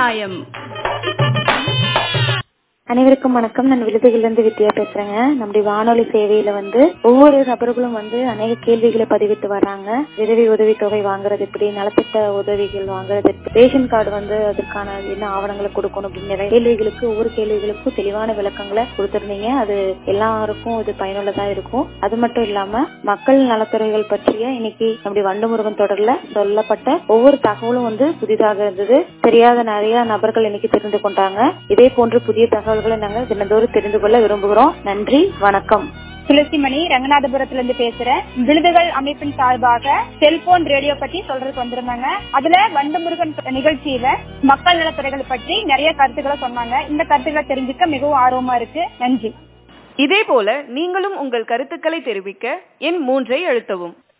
நியாயம் அனைவருக்கும் வணக்கம் நான் விருதுகளிலிருந்து வித்யா பேசுறேங்க நம்முடைய வானொலி சேவையில வந்து ஒவ்வொரு நபர்களும் வந்து அநேக கேள்விகளை பதிவிட்டு வர்றாங்க விதவை உதவி தொகை வாங்குறது எப்படி நலத்திட்ட உதவிகள் வாங்குறது எப்படி ரேஷன் கார்டு வந்து அதற்கான என்ன ஆவணங்களை கொடுக்கணும் அப்படின்னு நிறைய கேள்விகளுக்கு ஒவ்வொரு கேள்விகளுக்கும் தெளிவான விளக்கங்களை கொடுத்திருந்தீங்க அது எல்லாருக்கும் இது பயனுள்ளதா இருக்கும் அது மட்டும் இல்லாம மக்கள் நலத்துறைகள் பற்றிய இன்னைக்கு நம்முடைய வண்டுமுருகன் தொடர்ல சொல்லப்பட்ட ஒவ்வொரு தகவலும் வந்து புதிதாக இருந்தது தெரியாத நிறைய நபர்கள் இன்னைக்கு தெரிந்து கொண்டாங்க இதே போன்று புதிய தகவல்களை நாங்கள் தினந்தோறும் தெரிந்து கொள்ள விரும்புகிறோம் நன்றி வணக்கம் துளசிமணி ரங்கநாதபுரத்துல இருந்து பேசுறேன் விழுதுகள் அமைப்பின் சார்பாக செல்போன் ரேடியோ பத்தி சொல்றதுக்கு வந்திருந்தாங்க அதுல வண்டமுருகன் நிகழ்ச்சியில மக்கள் நலத்துறைகள் பற்றி நிறைய கருத்துக்களை சொன்னாங்க இந்த கருத்துக்களை தெரிஞ்சுக்க மிகவும் ஆர்வமா இருக்கு நன்றி இதே போல நீங்களும் உங்கள் கருத்துக்களை தெரிவிக்க எண் மூன்றை அழுத்தவும்